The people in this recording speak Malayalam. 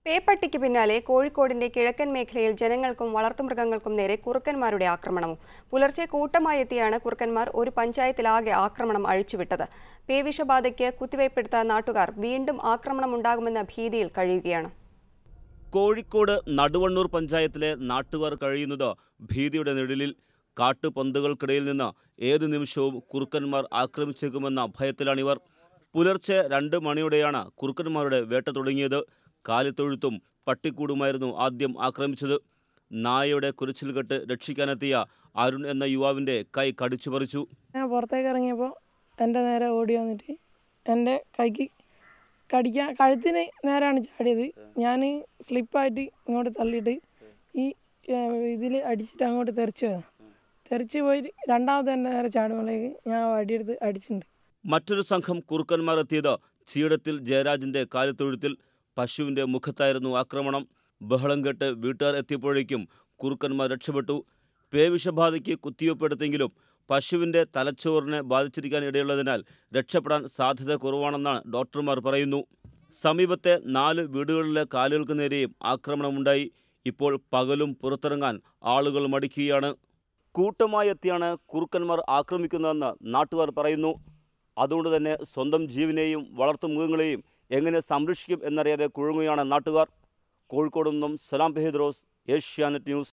പേപ്പട്ടിക്ക് പിന്നാലെ കോഴിക്കോടിന്റെ കിഴക്കൻ മേഖലയിൽ ജനങ്ങൾക്കും വളർത്തുമൃഗങ്ങൾക്കും നേരെ കുറുക്കന്മാരുടെ ആക്രമണവും പുലർച്ചെ കൂട്ടമായി എത്തിയാണ് കുറുക്കന്മാർ ഒരു പഞ്ചായത്തിലാകെ ആക്രമണം അഴിച്ചുവിട്ടത് പേവിഷബാധയ്ക്ക് കുത്തിവയ്പ്പെടുത്ത നാട്ടുകാർ വീണ്ടും ആക്രമണമുണ്ടാകുമെന്ന ഭീതിയിൽ കഴിയുകയാണ് കോഴിക്കോട് നടുവണ്ണൂർ പഞ്ചായത്തിലെ നാട്ടുകാർ കഴിയുന്നത് ഭീതിയുടെ നിഴലിൽ കാട്ടുപന്തുകൾക്കിടയിൽ നിന്ന് ഏതു നിമിഷവും കുറുക്കന്മാർ ആക്രമിച്ചേക്കുമെന്ന ഭയത്തിലാണിവർ പുലർച്ചെ രണ്ട് മണിയോടെയാണ് കുറുക്കന്മാരുടെ വേട്ട തുടങ്ങിയത് കാലിത്തൊഴുത്തും പട്ടിക്കൂടുമായിരുന്നു ആദ്യം ആക്രമിച്ചത് നായയുടെ കുരച്ചിൽ കെട്ട് രക്ഷിക്കാനെത്തിയ അരുൺ എന്ന യുവാവിന്റെ കൈ കടിച്ചു പറിച്ചു ഞാൻ പുറത്തേക്ക് ഇറങ്ങിയപ്പോൾ എൻ്റെ നേരെ ഓടി വന്നിട്ട് എൻ്റെ കൈക്ക് കടിക്കാൻ കഴുത്തിന് നേരാണ് ചാടിയത് ഞാൻ സ്ലിപ്പായിട്ട് ഇങ്ങോട്ട് തള്ളിയിട്ട് ഈ ഇതിൽ അടിച്ചിട്ട് അങ്ങോട്ട് തെറിച്ച് പോയതാണ് തെറിച്ച് പോയിട്ട് രണ്ടാമത് എൻ്റെ നേരെ ചാടുമ്പോഴേക്ക് ഞാൻ വടിയെടുത്ത് അടിച്ചിട്ടുണ്ട് മറ്റൊരു സംഘം കുറുക്കന്മാർ എത്തിയത് ചീടത്തിൽ ജയരാജിന്റെ കാലിത്തൊഴുത്തിൽ പശുവിന്റെ മുഖത്തായിരുന്നു ആക്രമണം ബഹളം കേട്ട് വീട്ടുകാർ എത്തിയപ്പോഴേക്കും കുറുക്കന്മാർ രക്ഷപ്പെട്ടു പേവിഷബാധയ്ക്ക് കുത്തിവയ്പ്പെടുത്തെങ്കിലും പശുവിന്റെ തലച്ചോറിനെ ബാധിച്ചിരിക്കാൻ ഇടയുള്ളതിനാൽ രക്ഷപ്പെടാൻ സാധ്യത കുറവാണെന്നാണ് ഡോക്ടർമാർ പറയുന്നു സമീപത്തെ നാല് വീടുകളിലെ കാലുകൾക്ക് നേരെയും ആക്രമണമുണ്ടായി ഇപ്പോൾ പകലും പുറത്തിറങ്ങാൻ ആളുകൾ മടിക്കുകയാണ് കൂട്ടമായി എത്തിയാണ് കുറുക്കന്മാർ ആക്രമിക്കുന്നതെന്ന് നാട്ടുകാർ പറയുന്നു അതുകൊണ്ട് തന്നെ സ്വന്തം ജീവനെയും വളർത്തുമൃഗങ്ങളെയും എങ്ങനെ സംരക്ഷിക്കും എന്നറിയാതെ കുഴങ്ങുകയാണ് നാട്ടുകാർ കോഴിക്കോട് നിന്നും സലാം ബെഹദ്രോസ് ഏഷ്യാനെറ്റ് ന്യൂസ്